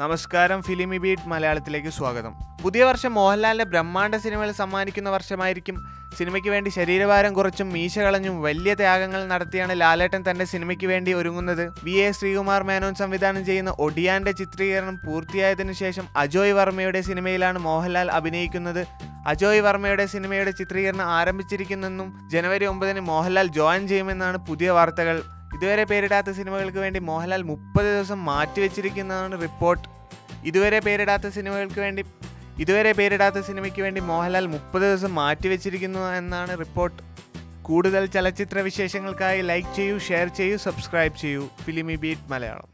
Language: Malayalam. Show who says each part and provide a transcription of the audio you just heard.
Speaker 1: നമസ്കാരം ഫിലിമി ബീറ്റ് മലയാളത്തിലേക്ക് സ്വാഗതം പുതിയ വർഷം മോഹൻലാലിന്റെ ബ്രഹ്മാണ്ഡ സിനിമകൾ സമ്മാനിക്കുന്ന വർഷമായിരിക്കും സിനിമയ്ക്ക് വേണ്ടി ശരീരഭാരം കുറച്ചും മീശ കളഞ്ഞും വലിയ ത്യാഗങ്ങൾ നടത്തിയാണ് ലാലേട്ടൻ തന്റെ സിനിമയ്ക്ക് വേണ്ടി ഒരുങ്ങുന്നത് വി എ ശ്രീകുമാർ മേനോൻ സംവിധാനം ചെയ്യുന്ന ഒഡിയാന്റെ ചിത്രീകരണം പൂർത്തിയായതിനു ശേഷം അജോയ് വർമ്മയുടെ സിനിമയിലാണ് മോഹൻലാൽ അഭിനയിക്കുന്നത് അജോയ് വർമ്മയുടെ സിനിമയുടെ ചിത്രീകരണം ആരംഭിച്ചിരിക്കുന്നെന്നും ജനുവരി ഒമ്പതിന് മോഹൻലാൽ ജോയിൻ ചെയ്യുമെന്നാണ് പുതിയ വാർത്തകൾ ഇതുവരെ പേരിടാത്ത സിനിമകൾക്ക് വേണ്ടി മോഹൻലാൽ മുപ്പത് ദിവസം മാറ്റിവെച്ചിരിക്കുന്നതാണ് റിപ്പോർട്ട് ഇതുവരെ പേരിടാത്ത സിനിമകൾക്ക് വേണ്ടി ഇതുവരെ പേരിടാത്ത സിനിമയ്ക്ക് വേണ്ടി മോഹൻലാൽ മുപ്പത് ദിവസം മാറ്റിവെച്ചിരിക്കുന്നു എന്നാണ് റിപ്പോർട്ട് കൂടുതൽ ചലച്ചിത്ര വിശേഷങ്ങൾക്കായി ലൈക്ക് ചെയ്യൂ ഷെയർ ചെയ്യൂ സബ്സ്ക്രൈബ് ചെയ്യൂ ഫിലിമി ബീറ്റ് മലയാളം